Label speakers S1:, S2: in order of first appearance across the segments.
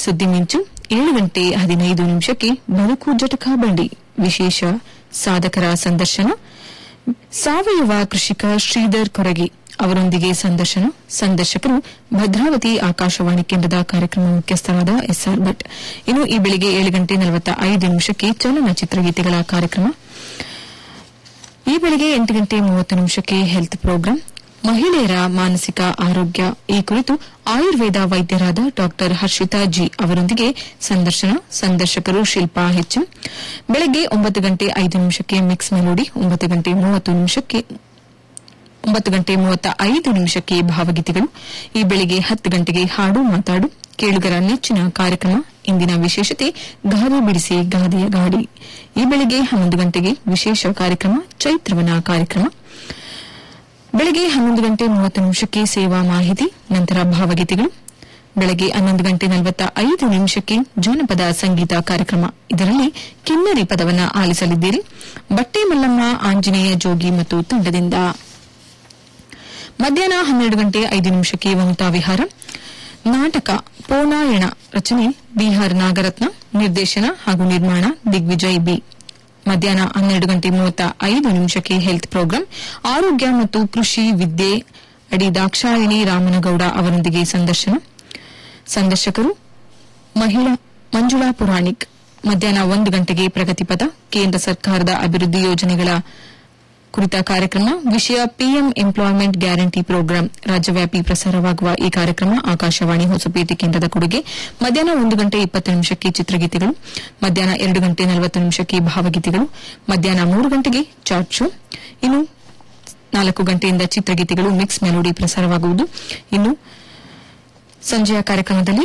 S1: ಸುದ್ದಿ ಮಿಂಚು ಏಳು ಗಂಟೆ ಹದಿನೈದು ನಿಮಿಷಕ್ಕೆ ಬದುಕು ಜಟಕ ಬಂಡಿ ವಿಶೇಷ ಸಾಧಕರ ಸಂದರ್ಶನ ಸಾವಯವ ಕೃಷಿಕ ಶ್ರೀಧರ್ ಕೊರಗಿ ಅವರೊಂದಿಗೆ ಸಂದರ್ಶನ ಸಂದರ್ಶಕರು ಭದ್ರಾವತಿ ಆಕಾಶವಾಣಿ ಕೇಂದ್ರದ ಕಾರ್ಯಕ್ರಮ ಮುಖ್ಯಸ್ಥರಾದ ಎಸ್ಆರ್ ಭಟ್ ಇನ್ನು ಈ ಬೆಳಿಗ್ಗೆ ಏಳು ಗಂಟೆ ನಲವತ್ತ ಐದು ನಿಮಿಷಕ್ಕೆ ಚಲನಚಿತ್ರ ಗೀತೆಗಳ ಕಾರ್ಯಕ್ರಮ ಈ ಬೆಳಿಗ್ಗೆ ಎಂಟು ಗಂಟೆ ಮೂವತ್ತು ನಿಮಿಷಕ್ಕೆ ಹೆಲ್ತ್ ಪ್ರೋಗ್ರಾಂ ಮಹಿಳೆಯರ ಮಾನಸಿಕ ಆರೋಗ್ಯ ಈ ಕುರಿತು ಆಯುರ್ವೇದ ವೈದ್ಯರಾದ ಡಾಕ್ಟರ್ ಹರ್ಷಿತಾ ಜಿ ಅವರೊಂದಿಗೆ ಸಂದರ್ಶನ ಸಂದರ್ಶಕರು ಶಿಲ್ಪಾ ಹೆಚ್ ಬೆಳಗ್ಗೆ ಒಂಬತ್ತು ಗಂಟೆ ಐದು ನಿಮಿಷಕ್ಕೆ ಮಿಕ್ಸ್ ಮೆಲೋಡಿ ಒಂಬತ್ತು ಗಂಟೆ ಮೂವತ್ತು ನಿಮಿಷಕ್ಕೆ ಒಂಬತ್ತು ಗಂಟೆ ಮೂವತ್ತ ಐದು ನಿಮಿಷಕ್ಕೆ ಭಾವಗೀತೆಗಳು ಈ ಬೆಳಿಗ್ಗೆ ಹತ್ತು ಗಂಟೆಗೆ ಹಾಡು ಮಾತಾಡು ಕೇಳುಗರ ನೆಚ್ಚಿನ ಕಾರ್ಯಕ್ರಮ ಇಂದಿನ ವಿಶೇಷತೆ ಗಾದೆ ಬಿಡಿಸಿ ಗಾದೆಯ ಗಾಡಿ ಈ ಬೆಳಿಗ್ಗೆ ಹನ್ನೊಂದು ಗಂಟೆಗೆ ವಿಶೇಷ ಕಾರ್ಯಕ್ರಮ ಚೈತ್ರವನ ಕಾರ್ಯಕ್ರಮ ಬೆಳಗ್ಗೆ ಹನ್ನೊಂದು ಗಂಟೆ ಮೂವತ್ತು ನಿಮಿಷಕ್ಕೆ ಸೇವಾ ಮಾಹಿತಿ ನಂತರ ಭಾವಗೀತೆಗಳು ಬೆಳಗ್ಗೆ ಹನ್ನೊಂದು ಗಂಟೆ ನಲವತ್ತ ಐದು ನಿಮಿಷಕ್ಕೆ ಜಾನಪದ ಸಂಗೀತ ಕಾರ್ಯಕ್ರಮ ಇದರಲ್ಲಿ ಕಿನ್ನರಿ ಪದವನ್ನ ಆಲಿಸಲಿದ್ದೀರಿ ಬಟ್ಟೆ ಮಲ್ಲಮ್ಮ ಆಂಜನೇಯ ಜೋಗಿ ಮತ್ತು ತಂಡದಿಂದ ಮಧ್ಯಾಹ್ನ ಹನ್ನೆರಡು ಗಂಟೆ ಐದು ನಿಮಿಷಕ್ಕೆ ವನಿತಾ ವಿಹಾರ ನಾಟಕ ಪೋನಾಯಣ ರಚನೆ ಬಿಹಾರ್ ನಾಗರತ್ನ ನಿರ್ದೇಶನ ಹಾಗೂ ನಿರ್ಮಾಣ ದಿಗ್ವಿಜಯ್ ಬಿ ಮಧ್ಯಾಹ್ನ ಹನ್ನೆರಡು ಗಂಟೆ ಮೂವತ್ತ ಐದು ನಿಮಿಷಕ್ಕೆ ಹೆಲ್ತ್ ಪ್ರೋಗ್ರಾಂ ಆರೋಗ್ಯ ಮತ್ತು ಕೃಷಿ ವಿದ್ಯೆ ಅಡಿ ದಾಕ್ಷಾಯಿಣಿ ರಾಮನಗೌಡ ಅವರೊಂದಿಗೆ ಸಂದರ್ಶನ ಸಂದರ್ಶಕರು ಮಹಿಳಾ ಮಂಜುಳಾ ಪುರಾಣಿಕ್ ಮಧ್ಯಾಹ್ನ ಒಂದು ಗಂಟೆಗೆ ಪ್ರಗತಿಪಥ ಕೇಂದ್ರ ಸರ್ಕಾರದ ಅಭಿವೃದ್ಧಿ ಯೋಜನೆಗಳ ಕುರಿತ ಕಾರ್ಯಕ್ರಮ ವಿಷಯ ಪಿಎಂ ಎಂಪ್ಲಾಯ್ಮೆಂಟ್ ಗ್ಯಾರಂಟಿ ಪ್ರೋಗ್ರಾಂ ರಾಜ್ಯವ್ಯಾಪಿ ಪ್ರಸಾರವಾಗುವ ಈ ಕಾರ್ಯಕ್ರಮ ಆಕಾಶವಾಣಿ ಹೊಸಪೇಟೆ ಕೇಂದ್ರದ ಕೊಡುಗೆ ಮಧ್ಯಾಹ್ನ ಒಂದು ಗಂಟೆ ಇಪ್ಪತ್ತು ನಿಮಿಷಕ್ಕೆ ಚಿತ್ರಗೀತೆಗಳು ಮಧ್ಯಾಹ್ನ ಎರಡು ಗಂಟೆ ನಲವತ್ತು ನಿಮಿಷಕ್ಕೆ ಭಾವಗೀತೆಗಳು ಮಧ್ಯಾಹ್ನ ಮೂರು ಗಂಟೆಗೆ ಚಾಟ್ ಶೋ ಇನ್ನು ನಾಲ್ಕು ಗಂಟೆಯಿಂದ ಚಿತ್ರಗೀತೆಗಳು ಮಿಕ್ಸ್ ಮೆಲೋಡಿ ಪ್ರಸಾರವಾಗುವುದು ಇನ್ನು ಸಂಜೆಯ ಕಾರ್ಯಕ್ರಮದಲ್ಲಿ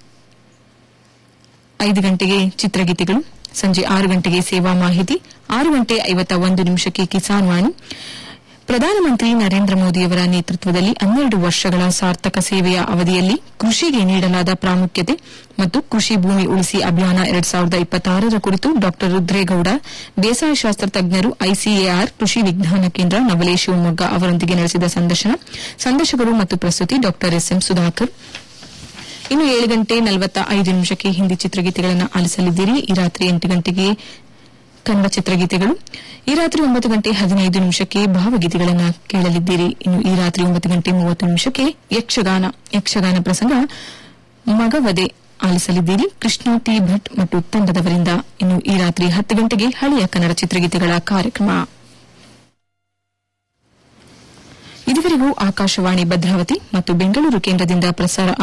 S1: ಐದು ಗಂಟೆಗೆ ಚಿತ್ರಗೀತೆಗಳು ಸಂಜೆ ಆರು ಗಂಟೆಗೆ ಸೇವಾ ಮಾಹಿತಿ ಆರು ಗಂಟೆ ಐವತ್ತ ಒಂದು ನಿಮಿಷಕ್ಕೆ ಕಿಸಾನ್ ವಾಣಿ ಪ್ರಧಾನಮಂತ್ರಿ ನರೇಂದ್ರ ಮೋದಿಯವರ ನೇತೃತ್ವದಲ್ಲಿ ಹನ್ನೆರಡು ವರ್ಷಗಳ ಸಾರ್ಥಕ ಸೇವೆಯ ಅವಧಿಯಲ್ಲಿ ಕೃಷಿಗೆ ನೀಡಲಾದ ಪ್ರಾಮುಖ್ಯತೆ ಮತ್ತು ಕೃಷಿ ಭೂಮಿ ಉಳಿಸಿ ಅಭಿಯಾನ ಎರಡ್ ಸಾವಿರದ ಇಪ್ಪತ್ತಾರರ ಕುರಿತು ಡಾ ರುದ್ರೇಗೌಡ ಬೇಸಾಯ ಶಾಸ್ತ್ರ ತಜ್ಞರು ಐಸಿಎಆರ್ ಕೃಷಿ ವಿಜ್ಞಾನ ಕೇಂದ್ರ ನವಲೆ ಶಿವಮೊಗ್ಗ ಅವರೊಂದಿಗೆ ನಡೆಸಿದ ಸಂದರ್ಶನ ಸಂದರ್ಶಕರು ಮತ್ತು ಪ್ರಸ್ತುತಿ ಡಾ ಎಸ್ಎಂ ಸುಧಾಕರ್ ಇನ್ನು ಏಳು ಗಂಟೆ ನಲವತ್ತ ಐದು ನಿಮಿಷಕ್ಕೆ ಹಿಂದಿ ಚಿತ್ರಗೀತೆಗಳನ್ನು ಆಲಿಸಲಿದ್ದೀರಿ ಈ ರಾತ್ರಿ ಎಂಟು ಗಂಟೆಗೆ ಕನ್ನಡ ಚಿತ್ರಗೀತೆಗಳು ಈ ರಾತ್ರಿ ಒಂಬತ್ತು ಗಂಟೆ ಹದಿನೈದು ನಿಮಿಷಕ್ಕೆ ಭಾವಗೀತೆಗಳನ್ನು ಕೇಳಲಿದ್ದೀರಿ ಇನ್ನು ಈ ರಾತ್ರಿ ಒಂಬತ್ತು ಗಂಟೆ ಮೂವತ್ತು ನಿಮಿಷಕ್ಕೆ ಯಕ್ಷಗಾನ ಯಕ್ಷಗಾನ ಪ್ರಸಂಗ ಮಗವದೆ ಆಲಿಸಲಿದ್ದೀರಿ ಕೃಷ್ಣ ಟಿ ಭಟ್ ಮತ್ತು ತಂಡದವರಿಂದ ಇನ್ನು ಈ ರಾತ್ರಿ ಹತ್ತು ಗಂಟೆಗೆ ಹಳೆಯ ಕನ್ನಡ ಚಿತ್ರಗೀತೆಗಳ ಕಾರ್ಯಕ್ರಮ ಇದುವರೆಗೂ ಆಕಾಶವಾಣಿ ಭದ್ರಾವತಿ ಮತ್ತು ಬೆಂಗಳೂರು ಕೇಂದ್ರದಿಂದ ಪ್ರಸಾರ